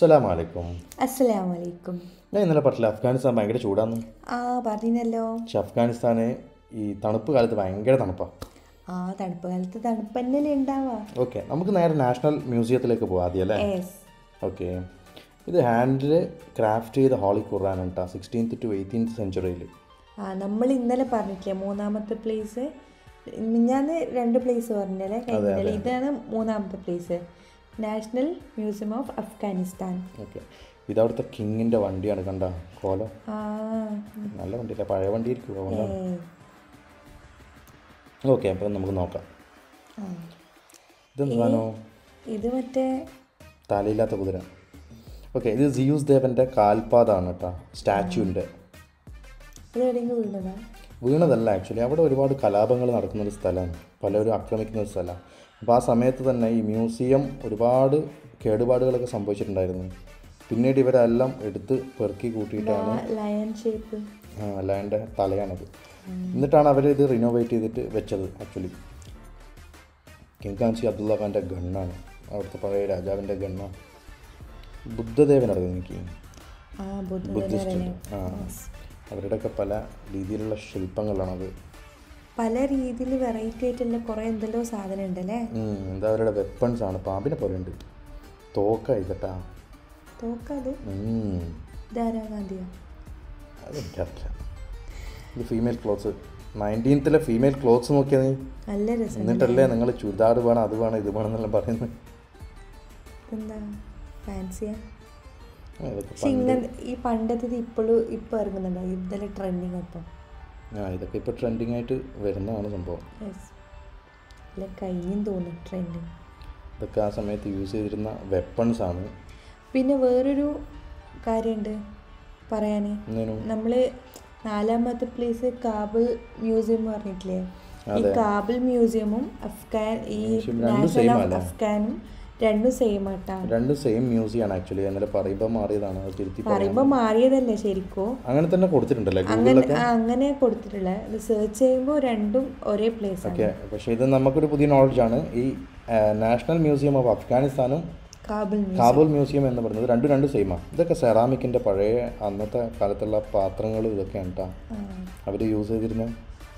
അസ്സലാം വലൈക്കും അസ്സലാമലൈക്കും ഞാൻ ഇന്നലെ പറഞ്ഞില്ല അഫ്ഗാനിസ്ഥാൻ ഭയങ്കര ചൂടാന്ന് ആ പറഞ്ഞല്ലോ പക്ഷെ അഫ്ഗാനിസ്ഥാന് ഈ തണുപ്പ് കാലത്ത് ഭയങ്കര തണുപ്പാണ് ആ തണുപ്പ് കാലത്ത് തണുപ്പ് തന്നെ ഉണ്ടാവാ ഓക്കെ നമുക്ക് നേരെ നാഷണൽ മ്യൂസിയത്തിലേക്ക് പോകാം ആദ്യം അല്ലേ യെസ് ഓക്കെ ഇത് ഹാൻഡിൽ ക്രാഫ്റ്റ് ചെയ്ത ഹോളി ഖുറാൻ കേട്ടോ സിക്സ്റ്റീൻത്ത് ടു എയ്റ്റീൻത്ത് സെഞ്ചുറിയിൽ ആ നമ്മൾ ഇന്നലെ പറഞ്ഞിട്ടില്ലേ മൂന്നാമത്തെ പ്ലേസ് ഞാൻ രണ്ട് പ്ലേസ് പറഞ്ഞല്ലേ കഴിഞ്ഞില്ല ഇതാണ് മൂന്നാമത്തെ place national museum of Afghanistan okay ഇത് അവിടുത്തെ കിങ്ങിൻ്റെ വണ്ടിയാണ് കണ്ട കോലം ആ നല്ല വണ്ടിയല്ല പഴയ വണ്ടി ആയിരിക്കും അതുകൊണ്ടാണ് ഏ, ഓക്കെ അപ്പം നമുക്ക് നോക്കാം ആ. ഇതെന്താണോ ഇത് മറ്റേ തലയില്ലാത്ത കുതിര ഓക്കെ ഇത് സിയൂസ് ദേവൻ്റെ കാൽപാതാണ് കേട്ടോ സ്റ്റാച്യുവിൻ്റെ ഇത് എവിടെയെങ്കിലും വീണതാ വീണതല്ല ആക്ച്വലി അവിടെ ഒരുപാട് കലാപങ്ങൾ നടക്കുന്ന ഒരു സ്ഥലമാണ് പലരും ആക്രമിക്കുന്ന ഒരു സ്ഥലമാണ് അപ്പോൾ ആ സമയത്ത് തന്നെ ഈ മ്യൂസിയം ഒരുപാട് കേടുപാടുകളൊക്കെ സംഭവിച്ചിട്ടുണ്ടായിരുന്നു പിന്നീട് ഇവരെല്ലാം എടുത്ത് പെറുക്കി കൂട്ടിയിട്ടാണ് ലയൺ ഷേപ്പ് ലയൻ്റെ തലയാണത് എന്നിട്ടാണ് അവർ ഇത് റിനോവേറ്റ് ചെയ്തിട്ട് വെച്ചത് ആക്ച്വലി കിങ്കാൻസി അബ്ദുള്ള ഖാൻ്റെ ഗണ്ണാണ് അവിടുത്തെ പഴയ രാജാവിൻ്റെ ഗണ്ണാണ് ബുദ്ധദേവൻ അറിയാം എനിക്ക് ആ ബുദ്ധ ബുദ്ധിസ്റ്റ് ആ അവരുടെയൊക്കെ പല രീതിയിലുള്ള ശില്പങ്ങളാണത് പല രീതിയിൽ വെറൈറ്റി ആയിട്ടുള്ള കുറേ എന്തെല്ലോ സാധനം ഉണ്ടല്ലേ ഉം, എന്താ അവരുടെ വെപ്പൺസ് ആണ് പാമ്പിനെ പോലെ ഉണ്ട് തോക്ക ഇതട്ടാ തോക്കത് ഉം, ധാരാ ഗാന്ധിയാ അതെനിക്കറിയില്ല ഇത് ഫീമെയിൽ ക്ലോത്ത്സ് നയൻറ്റീൻത്തിലെ ഫീമെയിൽ ക്ലോത്ത്സ് നോക്കിയാൽ നീ നല്ല രസം എന്നിട്ടല്ലേ നിങ്ങൾ ചുരിദാർ വേണം അത് വേണം ഇത് വേണം എന്നെല്ലാം പറയുന്നത് എന്താ ഫാൻസിയാ ആ, ഇതൊക്കെ പക്ഷെ ഇങ്ങനെ ഈ പണ്ടത്തെ ഇപ്പോഴും ഇപ്പം ഇറങ്ങുന്നുണ്ടോ ഇതെല്ലാം ട്രെൻഡിങ് അപ്പം ആ ഇതൊക്കെ ഇപ്പോൾ ട്രെൻഡിങ് ആയിട്ട് വരുന്നതാണ് സംഭവം യെസ് അല്ല കഴിഞ്ഞും തോന്നും ട്രെൻഡിങ് ഇതൊക്കെ ആ സമയത്ത് യൂസ് ചെയ്തിരുന്ന വെപ്പൺസ് ആണ് പിന്നെ വേറൊരു കാര്യമുണ്ട് പറയാൻ എന്തേനു നമ്മൾ നാലാമത്തെ പ്ലേസ് കാബിൾ മ്യൂസിയം പറഞ്ഞിട്ടില്ലേ ഈ കാബിൾ മ്യൂസിയമും അഫ്ഗാൻ ഈ നാഷണൽ ഓഫ് അഫ്ഗാനും രണ്ടും സെയിം ആട്ടാ രണ്ടും സെയിം മ്യൂസിയം ആണ് ആക്ച്വലി എന്നാലും പറയുമ്പോൾ മാറിയതാണ് അത് തിരുത്തി പറയാം പറയുമ്പോൾ മാറിയതല്ലേ ശരിക്കും അങ്ങനെ തന്നെ കൊടുത്തിട്ടുണ്ടല്ലേ അങ്ങനെ ആ, അങ്ങനെ കൊടുത്തിട്ടുള്ള ഇത് സെർച്ച് ചെയ്യുമ്പോൾ രണ്ടും ഒരേ പ്ലേസ് ആണ് ഓക്കെ പക്ഷേ ഇത് നമുക്കൊരു പുതിയ നോളജാണ് ഈ നാഷണൽ മ്യൂസിയം ഓഫ് അഫ്ഗാനിസ്ഥാനും കാബിൾ കാബൂൾ മ്യൂസിയം എന്ന് പറയുന്നത് രണ്ടും രണ്ടും സെയിമാണ് ഇതൊക്കെ സെറാമിക്കിൻ്റെ പഴയ അന്നത്തെ കാലത്തുള്ള പാത്രങ്ങൾ ഇതൊക്കെയാണ് കേട്ടോ അവർ യൂസ് ചെയ്തിരുന്നത്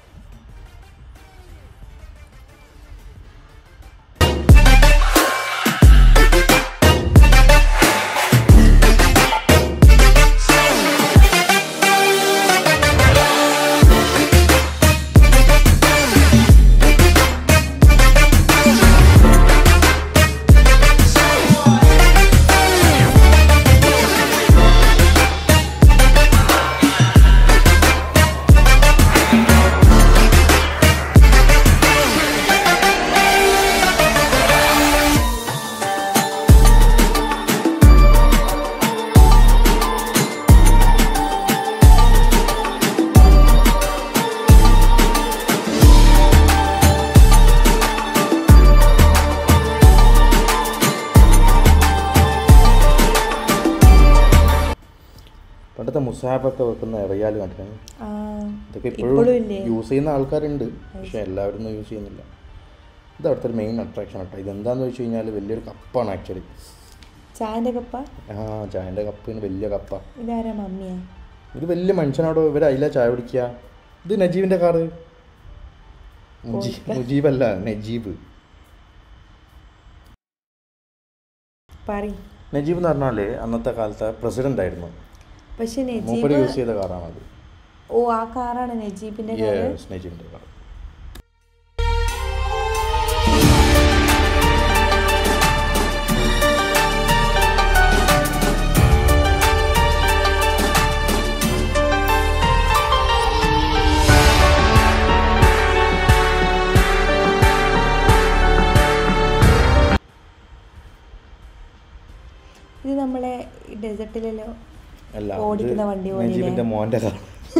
പണ്ടത്തെ മുസാഫൊക്കെ വെക്കുന്ന എറിയാൽ കണ്ടിട്ടുണ്ട് ആ ഇതൊക്കെ ഇപ്പോഴും ഇപ്പോഴും ഇല്ലേ? യൂസ് ചെയ്യുന്ന ആൾക്കാരുണ്ട് പക്ഷേ എല്ലാവരും ഒന്നും യൂസ് ചെയ്യുന്നില്ല ഇത് അവിടുത്തെ ഒരു മെയിൻ അട്രാക്ഷൻ കേട്ടോ ഇതെന്താന്ന് വെച്ച് കഴിഞ്ഞാൽ വലിയൊരു കപ്പാണ് ആക്ച്വലി ചായൻ്റെ കപ്പ ആ ചായൻ്റെ കപ്പിന് വലിയ കപ്പാണ് ഇതാരാ മമ്മിയാ ഒരു വലിയ മനുഷ്യനോട് ഇവർ അതില ചായ കുടിക്കുക ഇത് നജീബിൻ്റെ കാറ് മുജീ മുജീബല്ല നജീബ് പറ നജീബ് എന്ന് പറഞ്ഞാൽ അന്നത്തെ കാലത്തെ പ്രസിഡന്റ് ആയിരുന്നു പക്ഷെ നജീബ് മൂപ്പര് യൂസ് ചെയ്ത കാറാണത് ഓ ആ കാറാണ് നജീബിന്റെ കാറ് യെസ് നജീബിൻ്റെ കാർ ഇത് നമ്മളെ ഡെസർട്ടിലല്ലോ അല്ല ഓടിക്കുന്ന വണ്ടി പോലെ നജീബിൻ്റെ മോൻ്റെ കാർ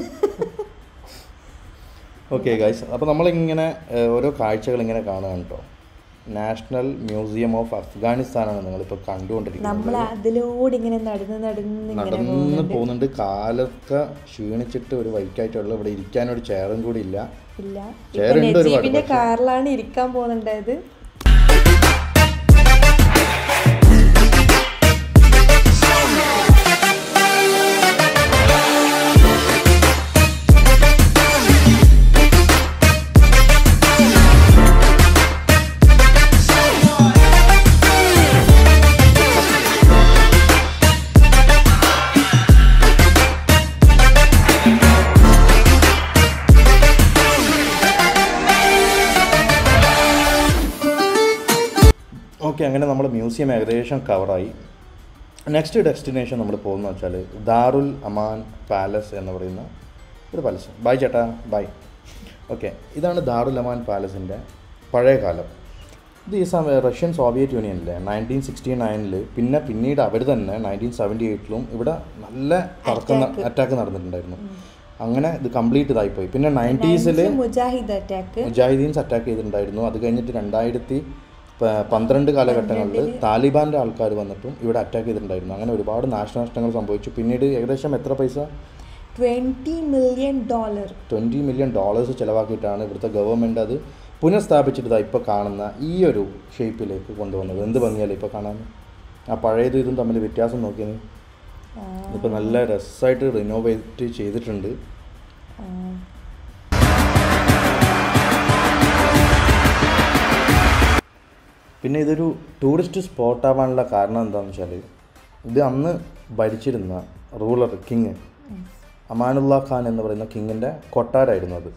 ഓക്കെ ഗൈസ് അപ്പോൾ നമ്മളിങ്ങനെ ഏഹ്, ഓരോ കാഴ്ചകൾ ഇങ്ങനെ കാണുകയാണ് കേട്ടോ നാഷണൽ മ്യൂസിയം ഓഫ് അഫ്ഗാനിസ്ഥാനാണ് നിങ്ങളിപ്പോൾ കണ്ടുകൊണ്ടിരിക്കുന്നത് നമ്മൾ അതിലൂടെ ഇങ്ങനെ നടന്ന് നടന്ന് ഇങ്ങനെ നടന്ന് പോകുന്നുണ്ട് കാലൊക്കെ ക്ഷീണിച്ചിട്ട് ഒരു വൈക്കായിട്ടുള്ള ഇവിടെ ഇരിക്കാൻ ഒരു ചെയറും കൂടി ഇല്ല ഇല്ല Chair ഇപ്പൊ ഉണ്ട് ഒരുപാട്, നജീബിന്റെ കാറിലാണ് ഇരിക്കാൻ പോകുന്നുണ്ടായത് ഓക്കെ അങ്ങനെ നമ്മൾ മ്യൂസിയം ഏകദേശം കവറായി നെക്സ്റ്റ് ഡെസ്റ്റിനേഷൻ നമ്മൾ പോകുന്നത് വെച്ചാൽ ദാറുൽ അമാൻ പാലസ് എന്ന് പറയുന്ന ഒരു പാലസ് ബൈ ചേട്ടാ ബൈ ഓക്കെ ഇതാണ് ദാറുൽ അമാൻ പാലസിൻ്റെ പഴയ കാലം ഇത് ഈ സമയം റഷ്യൻ സോവിയറ്റ് യൂണിയനിലെ നയൻറ്റീൻ സിക്സ്റ്റി നയനിൽ പിന്നെ പിന്നീട് അവർ തന്നെ നയൻറ്റീൻ സെവൻറ്റി എയ്റ്റിലും ഇവിടെ നല്ല തർക്കം അറ്റാക്ക് നടന്നിട്ടുണ്ടായിരുന്നു അങ്ങനെ ഇത് കംപ്ലീറ്റ് ഇതായിപ്പോയി പിന്നെ നയൻറ്റീസിൽ മുജാഹിദ് അറ്റാക്ക് മുജാഹിദീൻസ് അറ്റാക്ക് ചെയ്തിട്ടുണ്ടായിരുന്നു അത് കഴിഞ്ഞിട്ട് രണ്ടായിരത്തി പ- പന്ത്രണ്ട് കാലഘട്ടങ്ങളിൽ താലിബാൻ്റെ ആൾക്കാർ വന്നിട്ടും ഇവിടെ അറ്റാക്ക് ചെയ്തിട്ടുണ്ടായിരുന്നു അങ്ങനെ ഒരുപാട് നാശനഷ്ടങ്ങൾ സംഭവിച്ചു പിന്നീട് ഏകദേശം എത്ര പൈസ twenty million dollar twenty million dollars ചിലവാക്കിയിട്ടാണ് ഇവിടുത്തെ ഗവൺമെൻറ് അത് പുനഃസ്ഥാപിച്ചിട്ട് ഇതാ ഇപ്പോൾ കാണുന്ന ഈ ഒരു ഷേപ്പിലേക്ക് കൊണ്ടുവന്നത് എന്ത് ഭംഗിയല്ലേ ഇപ്പോൾ കാണാൻ ആ പഴയത് ഇതും തമ്മിൽ വ്യത്യാസം നോക്കിയത് ഇപ്പോൾ നല്ല രസമായിട്ട് റിനോവേറ്റ് ചെയ്തിട്ടുണ്ട് പിന്നെ ഇതൊരു ടൂറിസ്റ്റ് സ്പോട്ട് ആവാനുള്ള കാരണം എന്താണെന്ന് വെച്ചാൽ ഇത് അന്ന് ഭരിച്ചിരുന്ന റൂളർ കിങ് അമാനുല്ല ഖാൻ എന്ന് പറയുന്ന കിങ്ങിൻ്റെ കൊട്ടാരായിരുന്നു അത്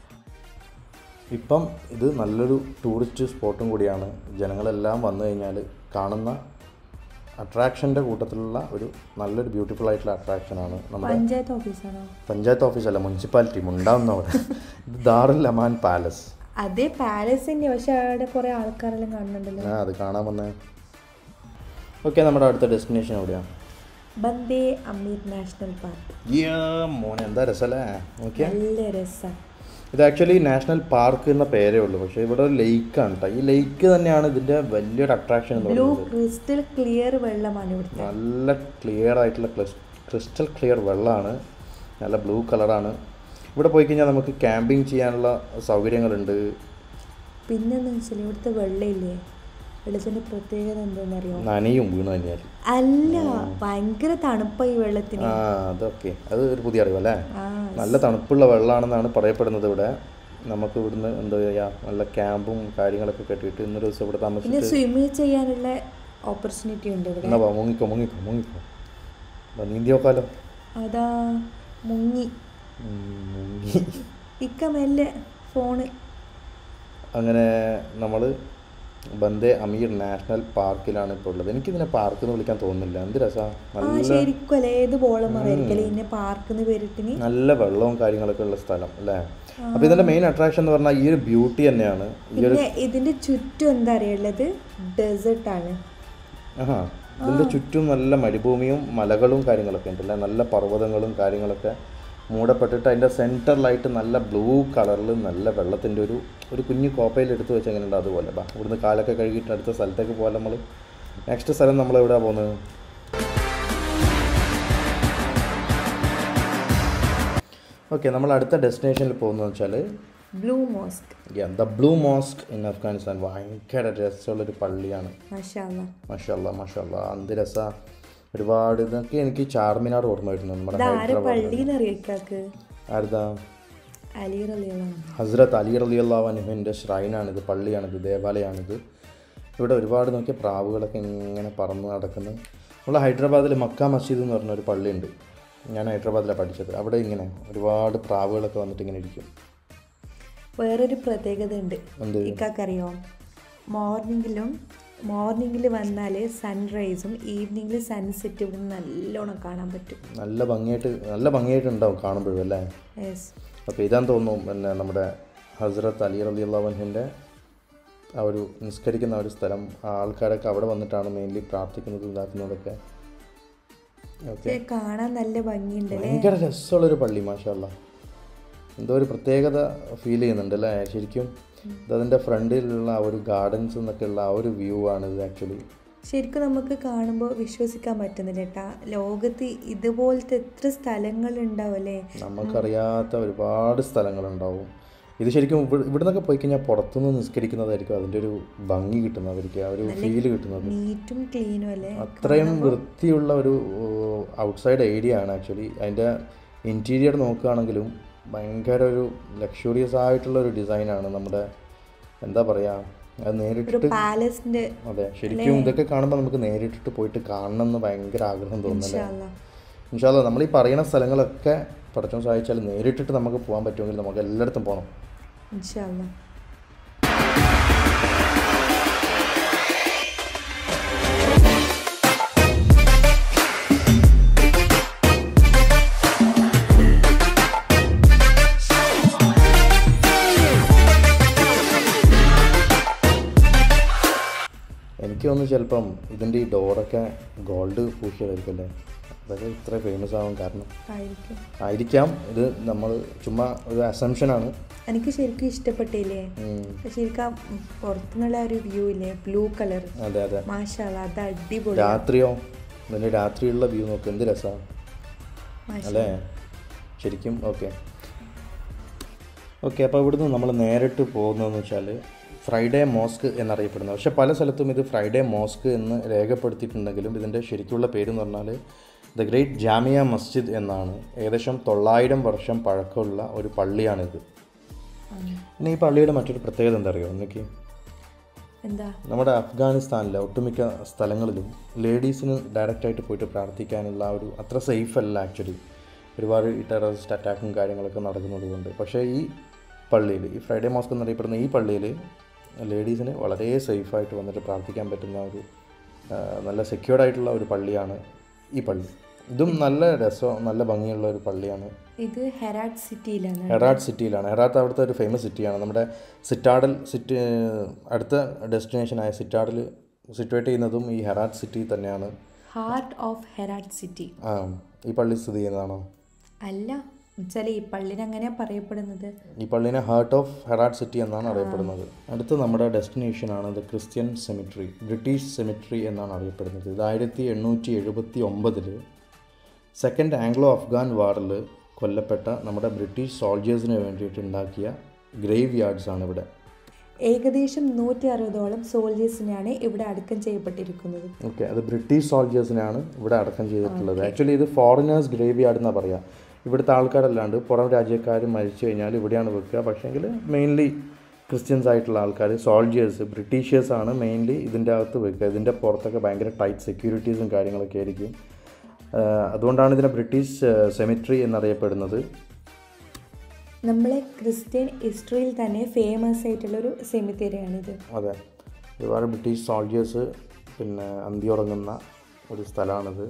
ഇപ്പം ഇത് നല്ലൊരു ടൂറിസ്റ്റ് സ്പോട്ടും കൂടിയാണ് ജനങ്ങളെല്ലാം വന്നു കഴിഞ്ഞാൽ കാണുന്ന അട്രാക്ഷൻ്റെ കൂട്ടത്തിലുള്ള ഒരു നല്ലൊരു ബ്യൂട്ടിഫുൾ ആയിട്ടുള്ള അട്രാക്ഷനാണ് നമ്മുടെ പഞ്ചായത്ത് ഓഫീസാണോ പഞ്ചായത്ത് ഓഫീസല്ല മുനിസിപ്പാലിറ്റി മുണ്ടാവുന്ന അവിടെ ഇത് ദാറുൽ അമാൻ പാലസ് അതേ പാലസ് തന്നെ പക്ഷെ അവിടെ കുറെ ആൾക്കാരെല്ലാം കാണുന്നുണ്ടല്ലോ ആ അത് കാണാൻ വന്നേ ഓക്കെ നമ്മുടെ അടുത്ത ഡെസ്റ്റിനേഷൻ എവിടെയാണ് ബന്ദേ അമീർ നാഷണൽ പാർക്ക് യ്യാ, മോനെ എന്താ രസമല്ലേ ഓക്കെ നല്ല രസം ഇത് ആക്ച്വലി നാഷണൽ പാർക്ക് എന്ന പേരേ ഉള്ളൂ പക്ഷേ ഇവിടെ ഒരു ലേക്കാണ് കേട്ടോ ഈ ലേക്ക് തന്നെയാണ് ഇതിൻ്റെ വലിയൊരു അട്രാക്ഷൻ എന്ന് ബ്ലൂ പറയുന്നത് ക്രിസ്റ്റൽ ക്ലിയർ വെള്ളമാണ് ഇവിടുത്തെ നല്ല ക്ലിയർ ആയിട്ടുള്ള ക്രിസ്റ്റൽ ക്ലിയർ വെള്ളമാണ് നല്ല ബ്ലൂ കളറാണ് ഇവിടെ പോയി കഴിഞ്ഞാൽ നമുക്ക് ക്യാമ്പിങ് ചെയ്യാനുള്ള സൗകര്യങ്ങളുണ്ട് പിന്നെന്ന് വെച്ചാൽ ഇവിടുത്തെ വെള്ളമില്ലേ വെള്ളത്തിന്റെ പ്രത്യേകത എന്താണെന്നറിയോ നനയും വീണ് കഴിഞ്ഞാൽ അല്ല ഭയങ്കര തണുപ്പാ ഈ വെള്ളത്തിന് ആ അതൊക്കെ അത് ഒരു പുതിയ അറിവല്ലേ ആ നല്ല തണുപ്പുള്ള വെള്ളമാണെന്നാണ് പറയപ്പെടുന്നത് ഇവിടെ നമുക്ക് ഇവിടുന്ന് എന്താ പറയുക നല്ല ക്യാമ്പും കാര്യങ്ങളൊക്കെ കെട്ടിയിട്ട് ഇന്നൊരു ദിവസം ഇവിടെ പിന്നെ താമസിച്ചിട്ട് സ്വിമ്മിങ് ചെയ്യാനുള്ള ഓപ്പർച്യൂണിറ്റി ഉണ്ട് ഇവിടെ എന്നാ വാ, മുങ്ങിക്കോ മുങ്ങിക്കോ മുങ്ങിക്കോ വാ, നീന്തി നോക്കാലോ അതാ മുങ്ങി ഉം, മുങ്ങി ഇക്ക മെല്ലെ ഫോണ് അങ്ങനെ നമ്മൾ ബന്ദേ അമീർ നാഷണൽ പാർക്കിലാണ് ഇപ്പോൾ ഉള്ളത് എനിക്കിതിനെ പാർക്ക് എന്ന് വിളിക്കാൻ തോന്നുന്നില്ല എന്ത് രസമാണ് ആ നല്ല ശരിക്കും അല്ലേ ഏത് ബോളം അറിയായിരിക്കല്ലേ ഇന്നെ പാർക്കിന്ന് പേരിട്ടിന് നല്ല വെള്ളവും കാര്യങ്ങളൊക്കെ ഉള്ള സ്ഥലം അല്ലേ അപ്പോൾ ഇതിൻ്റെ മെയിൻ അട്രാക്ഷൻ എന്ന് പറഞ്ഞാൽ ഈ ഒരു ബ്യൂട്ടി തന്നെയാണ് ഈ ഒരു പിന്നെ ഇതിന്റെ ചുറ്റും എന്താ അറിയുള്ളത് ഡെസേർട്ട് ആണ് ആഹാ ഇതിൻ്റെ ചുറ്റും നല്ല മരുഭൂമിയും മലകളും കാര്യങ്ങളൊക്കെ ഉണ്ടല്ലേ നല്ല പർവ്വതങ്ങളും കാര്യങ്ങളൊക്കെ മൂടപ്പെട്ടിട്ട് അതിൻ്റെ സെൻറ്ററിലായിട്ട് നല്ല ബ്ലൂ കളറിൽ നല്ല വെള്ളത്തിൻ്റെ ഒരു ഒരു കുഞ്ഞു കോപ്പയിൽ എടുത്ത് വെച്ച് എങ്ങനെയുണ്ട് അതുപോലെ ബാ ഇവിടുന്ന് കാലൊക്കെ കഴുകിയിട്ട് അടുത്ത സ്ഥലത്തേക്ക് പോകാൻ നമ്മൾ നെക്സ്റ്റ് സ്ഥലം നമ്മൾ എവിടെയാണ് പോകുന്നത് ഓക്കെ നമ്മൾ അടുത്ത ഡെസ്റ്റിനേഷനിൽ പോകുന്നത് വെച്ചാൽ blue mosque the blue mosque in Afghanistan ഭയങ്കര രസമുള്ളൊരു പള്ളിയാണ് മഷാല്ല മഷല്ല മഷല്ല എന്ത് രസ ഒരുപാട് ഇതൊക്കെ എനിക്ക് ചാർമിനാർ ഓർമ്മ വരുന്നു നമ്മുടെ ഇത് ആരെ ഹൈദരാബാദ് പള്ളിന്ന് അറിയിക്കാക്ക് ആരുതാ അലി റലിയാണ് ഹസ്രത്ത് അലി അലി അള്ളാഹുവിൻ്റെ ഷ്രൈനാണിത് പള്ളിയാണിത് ദേവാലയമാണിത് ഇവിടെ ഒരുപാട് നോക്കിയ പ്രാവുകളൊക്കെ ഇങ്ങനെ പറന്ന് നടക്കുന്നത് നമ്മൾ ഹൈദരാബാദിൽ മക്ക മസ്ജിദ് എന്ന് പറഞ്ഞ ഒരു പള്ളിയുണ്ട് ഞാൻ ഹൈദരാബാദിലാണ് പഠിച്ചത് അവിടെ ഇങ്ങനെ ഒരുപാട് പ്രാവുകളൊക്കെ വന്നിട്ട് ഇങ്ങനെ ഇരിക്കും വേറൊരു പ്രത്യേകത ഉണ്ട് എന്ത് ഇക്കാക്കറിയോ മോർണിംഗിലും മോർണിംഗിൽ വന്നാൽ സൺറൈസും ഈവനിങ്ങിൽ സൺസെറ്റ് ഇവിടെ നല്ലോണം കാണാൻ പറ്റും നല്ല ഭംഗിയായിട്ട് നല്ല ഭംഗിയായിട്ടുണ്ടാവും കാണുമ്പോഴും അല്ലേ യെസ് അപ്പോൾ ഇതാന്ന് തോന്നുന്നു പിന്നെ നമ്മുടെ ഹസ്രത്ത് അലി അലി അള്ളാഹുവിൻ്റെ ആ ഒരു നിസ്കരിക്കുന്ന ആ ഒരു സ്ഥലം ആ ആൾക്കാരൊക്കെ അവിടെ വന്നിട്ടാണ് മെയിൻലി പ്രാർത്ഥിക്കുന്നതും ഇതാക്കുന്നതൊക്കെ ഓക്കെ പക്ഷേ കാണാൻ നല്ല ഭംഗിയുണ്ടല്ലേ ഭയങ്കര രസമുള്ളൊരു പള്ളി മാഷല്ല എന്തോ ഒരു പ്രത്യേകത ഫീൽ ചെയ്യുന്നുണ്ട് അല്ലേ ശരിക്കും ഇതതിൻ്റെ ഫ്രണ്ടിലുള്ള ആ ഒരു ഗാർഡൻസ് എന്നൊക്കെയുള്ള ആ ഒരു വ്യൂ ആണ് ഇത് ആക്ച്വലി ശരിക്കും നമുക്ക് കാണുമ്പോൾ വിശ്വസിക്കാൻ പറ്റുന്നില്ല കേട്ടാ ലോകത്ത് ഇതുപോലത്തെ എത്ര സ്ഥലങ്ങൾ ഉണ്ടാവും അല്ലേ നമുക്കറിയാത്ത ഒരുപാട് സ്ഥലങ്ങളുണ്ടാവും ഇത് ശരിക്കും ഇവിടെ ഇവിടെ നിന്നൊക്കെ പോയി കഴിഞ്ഞാൽ പുറത്തുനിന്ന് നിസ്കരിക്കുന്നതായിരിക്കും അതിൻ്റെ ഒരു ഭംഗി കിട്ടുന്നത് അവർക്ക് ആ ഒരു ഫീല് കിട്ടുന്നത് നീറ്റും ക്ലീനും അല്ലേ അത്രയും വൃത്തിയുള്ള ഒരു ഔട്ട്സൈഡ് ഏരിയ ആണ് ആക്ച്വലി അതിൻ്റെ ഇൻറ്റീരിയർ നോക്കുകയാണെങ്കിലും ഭയങ്കര ഒരു ലക്ഷറിയസ് ആയിട്ടുള്ള ഒരു ഡിസൈനാണ് നമ്മുടെ എന്താ പറയുക അത് ഒരു നേരിട്ടിട്ട് പാലസിന്റെ അതെ ശരിക്കും ഇതൊക്കെ കാണുമ്പോൾ നമുക്ക് നേരിട്ടിട്ട് പോയിട്ട് കാണണം എന്ന് ഭയങ്കര ആഗ്രഹം തോന്നുന്നല്ലേ ഇൻഷാല്ലാ. ഇൻഷാല്ല നമ്മൾ ഈ പറയുന്ന സ്ഥലങ്ങളൊക്കെ പടച്ചോൻ സഹായിച്ചാൽ നേരിട്ടിട്ട് നമുക്ക് പോകാൻ പറ്റുമെങ്കിൽ നമുക്ക് എല്ലായിടത്തും പോകണം ഇൻഷാല്ലാ തോന്നുന്നു ചിലപ്പം ഇതിൻ്റെ ഈ ഡോറൊക്കെ ഗോൾഡ് പൂശിയതായിരിക്കും അല്ലേ അതൊക്കെ ഇത്ര ഫേമസ് ആവാൻ കാരണം ആയിരിക്കും ആയിരിക്കാം ഇത് നമ്മൾ ചുമ്മാ ഒരു അസംഷനാണ് എനിക്ക് ശരിക്കും ഇഷ്ടപ്പെട്ടില്ലേ ശരിക്കും ആ പുറത്തുനിന്നുള്ള ഒരു വ്യൂ ഇല്ലേ ബ്ലൂ കളർ അതെ അതെ മാഷാല അത് അടിപൊളി രാത്രിയോ ഇതിൻ്റെ രാത്രിയുള്ള വ്യൂ നോക്ക് എന്ത് രസമാണ് മാഷാ. അല്ലേ ശരിക്കും ഓക്കെ ഓക്കെ അപ്പോൾ ഇവിടുന്ന് നമ്മൾ നേരിട്ട് പോകുന്നതെന്ന് വെച്ചാൽ ഫ്രൈഡേ മോസ്ക് എന്നറിയപ്പെടുന്നത് പക്ഷേ പല സ്ഥലത്തും ഇത് ഫ്രൈഡേ മോസ്ക് എന്ന് രേഖപ്പെടുത്തിയിട്ടുണ്ടെങ്കിലും ഇതിൻ്റെ ശരിക്കുള്ള പേര് എന്ന് പറഞ്ഞാൽ ദ ഗ്രേറ്റ് ജാമിയ മസ്ജിദ് എന്നാണ് ഏകദേശം തൊള്ളായിരം വർഷം പഴക്കമുള്ള ഒരു പള്ളിയാണിത് പിന്നെ ഈ പള്ളിയുടെ മറ്റൊരു പ്രത്യേകത എന്താ അറിയോ എനിക്ക് എന്താ നമ്മുടെ അഫ്ഗാനിസ്ഥാനിലെ ഒട്ടുമിക്ക സ്ഥലങ്ങളിലും ലേഡീസിന് ഡയറക്റ്റായിട്ട് പോയിട്ട് പ്രാർത്ഥിക്കാനുള്ള ആ ഒരു അത്ര സേഫ് അല്ല ആക്ച്വലി ഒരുപാട് ഈ ടെററിസ്റ്റ് അറ്റാക്കും കാര്യങ്ങളൊക്കെ നടക്കുന്നത് കൊണ്ട് പക്ഷേ ഈ പള്ളിയിൽ ഈ ഫ്രൈഡേ മോസ്ക് എന്നറിയപ്പെടുന്ന ഈ പള്ളിയിൽ ലേഡീസിന് വളരെ സേഫായിട്ട് വന്നിട്ട് പ്രാർത്ഥിക്കാൻ പറ്റുന്ന ഒരു ആ, നല്ല സെക്യൂർഡ് ആയിട്ടുള്ള ഒരു പള്ളിയാണ് ഈ പള്ളി ഇതും നല്ല രസം നല്ല ഭംഗിയുള്ള ഒരു പള്ളിയാണ് ഇത് ഹെറാട്ട് സിറ്റിയിലാണ് ഹെറാത്ത് സിറ്റിയിലാണ് ഹെറാത്ത് അവിടുത്തെ ഒരു ഫേമസ് സിറ്റിയാണ് നമ്മുടെ സിറ്റാഡൽ സിറ്റി അടുത്ത ഡെസ്റ്റിനേഷനായ സിറ്റാഡൽ സിറ്റുവേറ്റ് ചെയ്യുന്നതും ഈ ഹെറാത്ത് സിറ്റി തന്നെയാണ് ഹാർട്ട് ഓഫ് ഹെറാട്ട് സിറ്റി ആ ഈ പള്ളി സ്ഥിതി ചെയ്യുന്നതാണോ അല്ല എന്നുവെച്ചാൽ ഈ പള്ളിന് അങ്ങനെയാ പറയപ്പെടുന്നത് ഈ പള്ളിനെ ഹാർട്ട് ഓഫ് ഹെറാത്ത് സിറ്റി എന്നാണ് അറിയപ്പെടുന്നത് അടുത്ത നമ്മുടെ ഡെസ്റ്റിനേഷനാണ് the Christian cemetery British cemetery എന്നാണ് അറിയപ്പെടുന്നത് ഇത് ആയിരത്തി എണ്ണൂറ്റി എഴുപത്തി ഒമ്പതിൽ സെക്കൻഡ് ആംഗ്ലോ അഫ്ഗാൻ വാറിൽ കൊല്ലപ്പെട്ട നമ്മുടെ ബ്രിട്ടീഷ് സോൾജേഴ്സിന് വേണ്ടിയിട്ട് ഉണ്ടാക്കിയ ഗ്രേവ് യാർഡ്സ് ആണ് ഇവിടെ ഏകദേശം നൂറ്റി അറുപതോളം സോൾജേഴ്സിനെയാണ് ഇവിടെ അടക്കം ചെയ്യപ്പെട്ടിരിക്കുന്നത് ഓക്കെ അത് ബ്രിട്ടീഷ് സോൾജേഴ്സിനാണ് ഇവിടെ അടക്കം ചെയ്തിട്ടുള്ളത് ആക്ച്വലി ഇത് ഫോറിനേഴ്സ് ഗ്രേവ് യാർഡ് എന്നാണ് പറയുക ഇവിടുത്തെ ആൾക്കാരല്ലാണ്ട് പുറം രാജ്യക്കാർ മരിച്ചു കഴിഞ്ഞാൽ ഇവിടെയാണ് വെക്കുക പക്ഷേങ്കിൽ മെയിൻലി ക്രിസ്ത്യൻസ് ആയിട്ടുള്ള ആൾക്കാർ സോൾജേഴ്സ് ബ്രിട്ടീഷേഴ്സാണ് മെയിൻലി ഇതിൻ്റെ അകത്ത് വെക്കുക ഇതിൻ്റെ പുറത്തൊക്കെ ഭയങ്കര ടൈറ്റ് സെക്യൂരിറ്റീസും കാര്യങ്ങളൊക്കെ ആയിരിക്കും ആഹ് അതുകൊണ്ടാണ് ഇതിനെ ബ്രിട്ടീഷ് സെമിട്രി എന്നറിയപ്പെടുന്നത് നമ്മളെ ക്രിസ്ത്യൻ ഹിസ്റ്ററിയിൽ തന്നെ ഫേമസ് ആയിട്ടുള്ളൊരു സെമിത്തേരിയാണിത് അതെ ഒരുപാട് ബ്രിട്ടീഷ് സോൾജേഴ്സ് പിന്നെ അന്തിയുറങ്ങുന്ന ഒരു സ്ഥലമാണിത്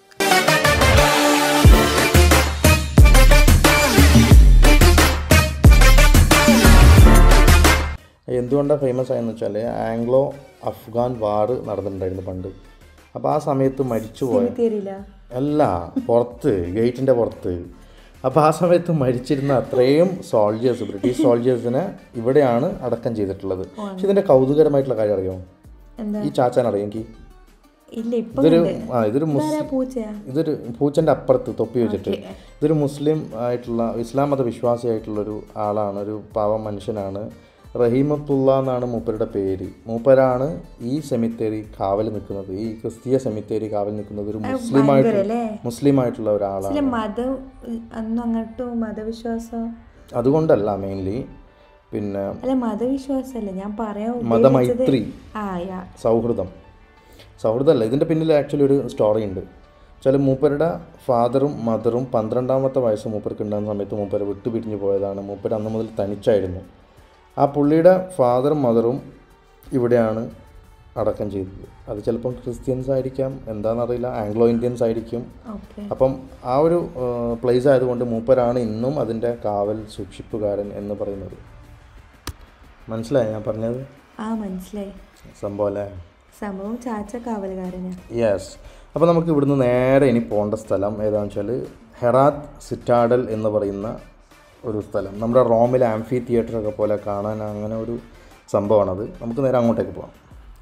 എന്തുകൊണ്ടാണ് ഫേമസ് ആയെന്ന് വെച്ചാൽ ആംഗ്ലോ അഫ്ഗാൻ വാർ നടന്നിട്ടുണ്ടായിരുന്നു പണ്ട് അപ്പോൾ ആ സമയത്ത് മരിച്ചുപോയ സെമിത്തേരിയില അല്ല പുറത്ത് ഗേറ്റിൻ്റെ പുറത്ത് അപ്പോൾ ആ സമയത്ത് മരിച്ചിരുന്ന അത്രയും സോൾജേഴ്സ് ബ്രിട്ടീഷ് സോൾജേഴ്സിനെ ഇവിടെയാണ് അടക്കം ചെയ്തിട്ടുള്ളത് പക്ഷെ ഇതിൻ്റെ കൗതുകരമായിട്ടുള്ള കാര്യം അറിയാമോ എന്താ ഈ ചാച്ചാൻ അറിയാം എനിക്ക് ഇല്ല ഇപ്പൊ ഇതൊരു ആ ഇതൊരു മുസ് ഇതാരാ പൂച്ചയാ ഇതൊരു പൂച്ചൻ്റെ അപ്പുറത്ത് തൊപ്പി വെച്ചിട്ട് ഇതൊരു മുസ്ലിം ആയിട്ടുള്ള ഇസ്ലാം മത വിശ്വാസിയായിട്ടുള്ളൊരു ആളാണ് ഒരു പാവം മനുഷ്യനാണ് റഹീമത്തുള്ള എന്നാണ് മൂപ്പരുടെ പേര് മൂപ്പരാണ് ഈ സെമിത്തേരി കാവൽ നിൽക്കുന്നത് ഈ ക്രിസ്തീയ സെമിത്തേരി കാവൽ നിൽക്കുന്നത് ഒരു മുസ്ലിം ആയിട്ട് അല്ലേ മുസ്ലിം ആയിട്ടുള്ള ഒരാളാണ് ചില മതം അന്നും അങ്ങോട്ടും മതവിശ്വാസം അതുകൊണ്ടല്ല മെയിൻലി പിന്നെ അല്ല മതവിശ്വാസമല്ല ഞാൻ പറയാൻ മതമൈത്രി ആ യാ സൗഹൃദം സൗഹൃദമല്ല ഇതിൻ്റെ പിന്നിൽ ആക്ച്വലി ഒരു സ്റ്റോറി ഉണ്ട് ചില മൂപ്പരുടെ ഫാദറും മദറും പന്ത്രണ്ടാമത്തെ വയസ്സ് മൂപ്പർക്ക് ഉണ്ടാകുന്ന സമയത്ത് മൂപ്പരെ വിട്ടുപിരിഞ്ഞു പോയതാണ് മൂപ്പർ അന്ന് മുതൽ തനിച്ചായിരുന്നു ആ പുള്ളിയുടെ ഫാദറും മദറും ഇവിടെയാണ് അടക്കം ചെയ്തത് അത് ചിലപ്പം ക്രിസ്ത്യൻസ് ആയിരിക്കാം എന്താണെന്നറിയില്ല ആംഗ്ലോ ഇന്ത്യൻസ് ആയിരിക്കും ഓക്കെ അപ്പം ആ ഒരു പ്ലേസ് ആയതുകൊണ്ട് മൂപ്പരാണ് ഇന്നും അതിൻ്റെ കാവൽ സൂക്ഷിപ്പുകാരൻ എന്ന് പറയുന്നത് മനസ്സിലായി ഞാൻ പറഞ്ഞത് ആ മനസ്സിലായി സംഭവം അല്ലേ സംഭവം ചാച്ച കാവലുകാരനാ യെസ് അപ്പോൾ നമുക്ക് ഇവിടുന്ന് നേരെ ഇനി പോകേണ്ട സ്ഥലം ഏതാണെന്ന് വെച്ചാൽ ഹെറാത്ത് സിറ്റാഡൽ എന്ന് പറയുന്ന ഒരു സ്ഥലം നമ്മുടെ റോമിലെ ആംഫി തിയേറ്റർ ഒക്കെ പോലെ കാണാൻ അങ്ങനെ ഒരു സംഭവമാണത് നമുക്ക് നേരെ അങ്ങോട്ടേക്ക് പോകാം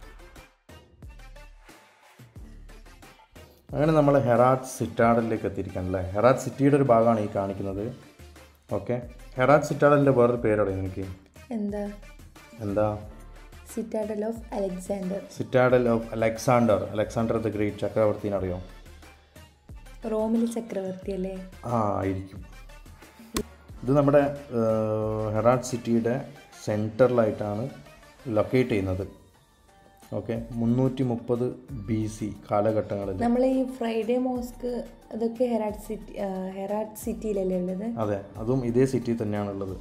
അങ്ങനെ നമ്മൾ ഹെറാത്ത് സിറ്റാഡലിലേക്ക് എത്തിയിരിക്കണം അല്ലേ ഹെറാത്ത് സിറ്റിയുടെ ഒരു ഭാഗമാണ് ഈ കാണിക്കുന്നത് ഓക്കെ ഹെറാത്ത് സിറ്റാഡലിൻ്റെ വേറൊരു പേരറിയാം എനിക്ക് എന്താ എന്താ citadel of Alexander citadel of Alexander Alexander the great ചക്രവർത്തിനെ അറിയോ റോമിലെ ചക്രവർത്തി അല്ലേ ആ ആയിരിക്കും ഇത് നമ്മുടെ ഹെറാട്ട് സിറ്റിയുടെ സെൻറ്ററിലായിട്ടാണ് ലൊക്കേറ്റ് ചെയ്യുന്നത് ഓക്കെ മുന്നൂറ്റി മുപ്പത് ബി സി കാലഘട്ടങ്ങളിൽ നമ്മളെ ഈ ഫ്രൈഡേ മോസ്ക് അതൊക്കെ ഹെറാട്ട് സിറ്റി ഹെറാട്ട് സിറ്റിയിലല്ലേ ഉള്ളത് അതെ അതും ഇതേ സിറ്റി തന്നെയാണുള്ളത്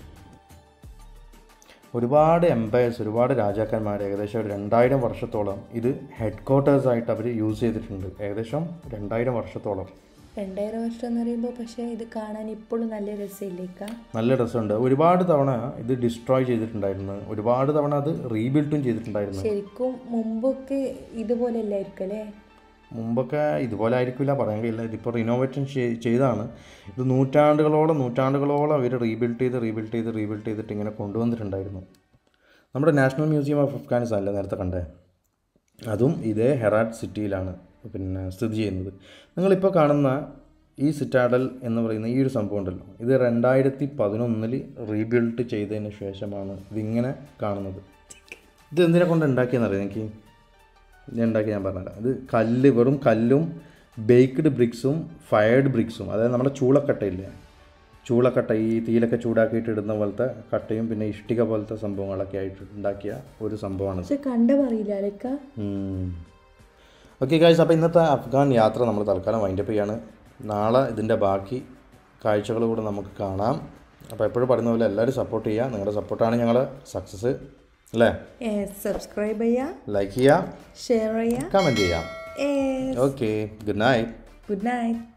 ഒരുപാട് എംപയേഴ്സ് ഒരുപാട് രാജാക്കന്മാർ ഏകദേശം ഒരു രണ്ടായിരം വർഷത്തോളം ഇത് ഹെഡ് ക്വാർട്ടേഴ്സായിട്ട് അവർ യൂസ് ചെയ്തിട്ടുണ്ട് ഏകദേശം രണ്ടായിരം വർഷത്തോളം രണ്ടായിരം വർഷം എന്ന് പറയുമ്പോൾ പക്ഷേ ഇത് കാണാൻ ഇപ്പോഴും നല്ല രസമില്ലേക്കാ നല്ല രസമുണ്ട് ഒരുപാട് തവണ ഇത് ഡിസ്ട്രോയ് ചെയ്തിട്ടുണ്ടായിരുന്നു ഒരുപാട് തവണ അത് റീബിൽഡും ചെയ്തിട്ടുണ്ടായിരുന്നു ശരിക്കും മുമ്പൊക്കെ ഇതുപോലെ അല്ലായിരിക്കും അല്ലേ മുമ്പൊക്കെ ഇതുപോലെ ആയിരിക്കില്ല പറയാൻ കഴിയില്ല ഇതിപ്പോൾ റിനോവേഷൻ ചെയ്താണ് ഇത് നൂറ്റാണ്ടുകളോളം നൂറ്റാണ്ടുകളോളം അവർ റീബിൽഡ് ചെയ്ത് റീബിൽഡ് ചെയ്ത് റീബിൽഡ് ചെയ്തിട്ട് ഇങ്ങനെ കൊണ്ടുവന്നിട്ടുണ്ടായിരുന്നു നമ്മുടെ നാഷണൽ മ്യൂസിയം ഓഫ് അഫ്ഗാനിസ്ഥാൻ അല്ലേ നേരത്തെ കണ്ടേ അതും ഇതേ ഹെറാറ്റ് സിറ്റിയിലാണ് പിന്നെ സ്ഥിതി ചെയ്യുന്നത് നിങ്ങളിപ്പോൾ കാണുന്ന ഈ സിറ്റാഡൽ എന്ന് പറയുന്ന ഈ ഒരു സംഭവം ഉണ്ടല്ലോ ഇത് രണ്ടായിരത്തി പതിനൊന്നിൽ റീബിൽഡ് ചെയ്തതിന് ശേഷമാണ് ഇതിങ്ങനെ കാണുന്നത് ഇത് എന്തിനെ കൊണ്ട് ഉണ്ടാക്കിയെന്നറിയാം എനിക്ക് ഞാൻ ഉണ്ടാക്കി ഞാൻ പറഞ്ഞുതരാം ഇത് കല്ല് വെറും കല്ലും ബേക്ക്ഡ് ബ്രിക്സും ഫയർഡ് ബ്രിക്സും അതായത് നമ്മുടെ ചൂളക്കട്ടയില്ലേ ചൂളക്കട്ട ഈ തീയിലൊക്കെ ചൂടാക്കിയിട്ട് ഇടുന്ന പോലത്തെ കട്ടയും പിന്നെ ഇഷ്ടിക പോലത്തെ സംഭവങ്ങളൊക്കെ ആയിട്ട് ഉണ്ടാക്കിയ ഒരു സംഭവമാണ് പക്ഷെ കണ്ട പറയില്ല അല്ലേക്ക ഓക്കെ കാഴ്ച അപ്പോൾ ഇന്നത്തെ അഫ്ഗാൻ യാത്ര നമ്മൾ തൽക്കാലം വൈൻഡപ്പ് ചെയ്യാണ് നാളെ ഇതിൻ്റെ ബാക്കി കാഴ്ചകൾ കൂടെ നമുക്ക് കാണാം അപ്പോൾ എപ്പോഴും പറയുന്ന പോലെ എല്ലാവരും സപ്പോർട്ട് ചെയ്യുക നിങ്ങളുടെ സപ്പോർട്ടാണ് ഞങ്ങളുടെ സക്സസ് അല്ലേ സബ്സ്ക്രൈബ് ചെയ്യുക ലൈക്ക് ചെയ്യുക ഷെയർ ചെയ്യുക കമൻറ്റ് ചെയ്യാം okay good night good night